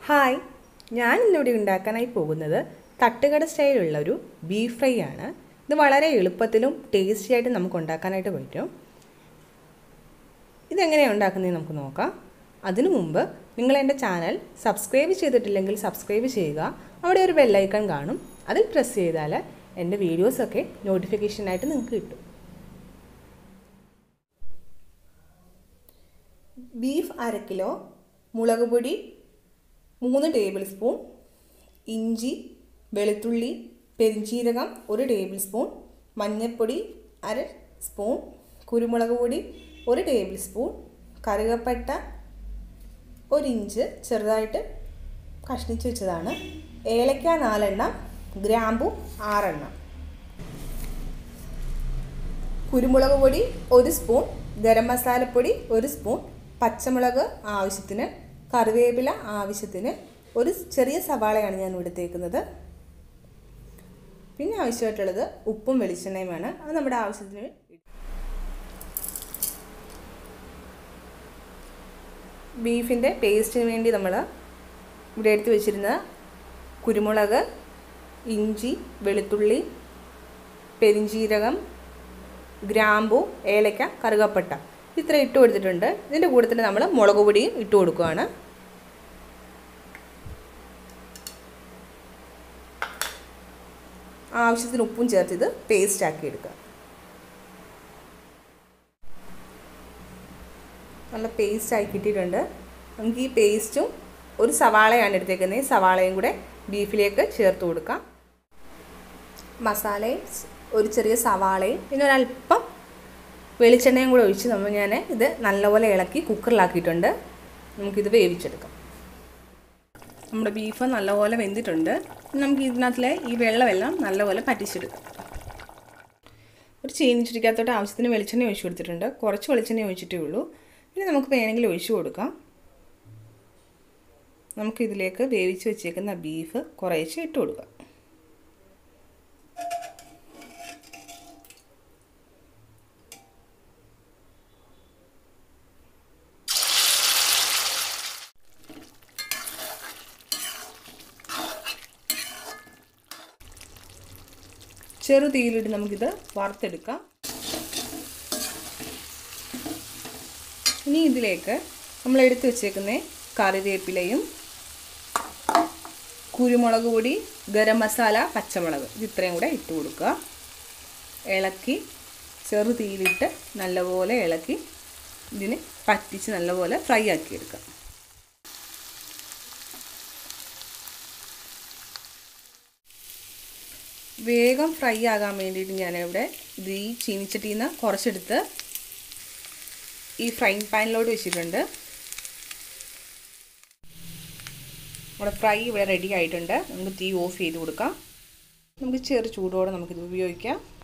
hi ഞാൻ ഇന്നിവിടെ ഉണ്ടാക്കാനായി പോകുന്നത് തട്ടുകട സ്റ്റൈലുള്ള ഒരു ബീഫ് ഫ്രൈ ആണ് ഇത് വളരെ എളുപ്പത്തിലും ടേസ്റ്റി ആയിട്ട് നമുക്ക് ഉണ്ടാക്കാനായിട്ട് പറ്റും ഇതെങ്ങനെയാണ് ഉണ്ടാക്കുന്നതെന്ന് നമുക്ക് നോക്കാം അതിനു മുമ്പ് നിങ്ങൾ എൻ്റെ ചാനൽ സബ്സ്ക്രൈബ് ചെയ്തിട്ടില്ലെങ്കിൽ സബ്സ്ക്രൈബ് ചെയ്യുക അവിടെ ഒരു ബെല്ലൈക്കൺ കാണും അതിൽ പ്രസ് ചെയ്താൽ എൻ്റെ വീഡിയോസൊക്കെ നോട്ടിഫിക്കേഷനായിട്ട് നിങ്ങൾക്ക് കിട്ടും ബീഫ് അര കിലോ മുളക് പൊടി മൂന്ന് ടേബിൾ സ്പൂൺ ഇഞ്ചി വെളുത്തുള്ളി പെരിഞ്ചീരകം ഒരു ടേബിൾ സ്പൂൺ മഞ്ഞൾപ്പൊടി അര സ്പൂൺ കുരുമുളക് പൊടി ഒരു ടേബിൾ സ്പൂൺ കറുകപ്പട്ട ഒരു ഇഞ്ച് ചെറുതായിട്ട് കഷ്ണിച്ച് വെച്ചതാണ് ഏലക്ക നാലെണ്ണം ഗ്രാമ്പു ആറെണ്ണം കുരുമുളക് പൊടി ഒരു സ്പൂൺ ഗരം മസാലപ്പൊടി ഒരു സ്പൂൺ പച്ചമുളക് ആവശ്യത്തിന് കറിവേപ്പില ആവശ്യത്തിന് ഒരു ചെറിയ സവാളയാണ് ഞാൻ എടുത്തേക്കുന്നത് പിന്നെ ആവശ്യമായിട്ടുള്ളത് ഉപ്പും വെളിച്ചെണ്ണയുമാണ് അത് നമ്മുടെ ആവശ്യത്തിന് ബീഫിൻ്റെ പേസ്റ്റിന് വേണ്ടി നമ്മൾ ഇവിടെ എടുത്ത് വെച്ചിരുന്ന കുരുമുളക് ഇഞ്ചി വെളുത്തുള്ളി പെരിഞ്ചീരകം ഗ്രാമ്പു ഏലക്ക കറുകപ്പട്ട ഇത്ര ഇട്ട് കൊടുത്തിട്ടുണ്ട് ഇതിൻ്റെ കൂട്ടത്തിൽ നമ്മൾ മുളക് പൊടിയും ഇട്ട് കൊടുക്കുകയാണ് ആവശ്യത്തിന് ഉപ്പും ചേർത്ത് ഇത് പേസ്റ്റ് ആക്കി എടുക്കുക നല്ല പേസ്റ്റ് ആയി കിട്ടിയിട്ടുണ്ട് നമുക്ക് ഈ പേസ്റ്റും ഒരു സവാളയാണ് എടുത്തേക്കുന്നത് സവാളയും കൂടെ ബീഫിലേക്ക് ചേർത്ത് കൊടുക്കാം മസാലയും ഒരു ചെറിയ സവാളയും പിന്നെ ഒരല്പം വെളിച്ചെണ്ണയും കൂടെ ഒഴിച്ച് നമ്മൾ ഞാൻ ഇത് നല്ലപോലെ ഇളക്കി കുക്കറിലാക്കിയിട്ടുണ്ട് നമുക്കിത് വേവിച്ചെടുക്കാം നമ്മുടെ ബീഫ് നല്ലപോലെ വെന്തിട്ടുണ്ട് നമുക്ക് ഇതിനകത്തിലെ ഈ വെള്ളമെല്ലാം നല്ലപോലെ പറ്റിച്ചെടുക്കാം ഒരു ചീനിച്ചിരിക്കാത്തോട്ട് ആവശ്യത്തിന് വെളിച്ചെണ്ണ ഒഴിച്ചു കൊടുത്തിട്ടുണ്ട് കുറച്ച് വെളിച്ചെണ്ണ ഒഴിച്ചിട്ടേ ഉള്ളൂ പിന്നെ നമുക്ക് വേണമെങ്കിൽ ഒഴിച്ചു കൊടുക്കാം നമുക്കിതിലേക്ക് വേവിച്ച് വെച്ചേക്കുന്ന ബീഫ് കുറേശ്ശെ ഇട്ട് കൊടുക്കാം ചെറു തീയിലിട്ട് നമുക്കിത് വറുത്തെടുക്കാം ഇനി ഇതിലേക്ക് നമ്മൾ എടുത്തു വെച്ചേക്കുന്ന കറിവേപ്പിലയും കുരുമുളക് പൊടി ഗരം മസാല പച്ചമുളക് ഇത് ഇത്രയും കൂടെ ഇട്ട് കൊടുക്കുക ഇളക്കി ചെറു തീയിലിട്ട് നല്ലപോലെ ഇളക്കി ഇതിന് പറ്റിച്ച് നല്ലപോലെ ഫ്രൈ ആക്കി എടുക്കാം വേഗം ഫ്രൈ ആകാൻ വേണ്ടിയിട്ട് ഞാനിവിടെ ഇത് ഈ ചീനിച്ചട്ടിയിൽ നിന്ന് കുറച്ചെടുത്ത് ഈ ഫ്രൈങ് പാനിലോട്ട് വെച്ചിട്ടുണ്ട് നമ്മുടെ ഫ്രൈ ഇവിടെ റെഡി ആയിട്ടുണ്ട് നമുക്ക് തീ ഓഫ് ചെയ്ത് കൊടുക്കാം നമുക്ക് ചെറു ചൂടോടെ നമുക്കിത് ഉപയോഗിക്കാം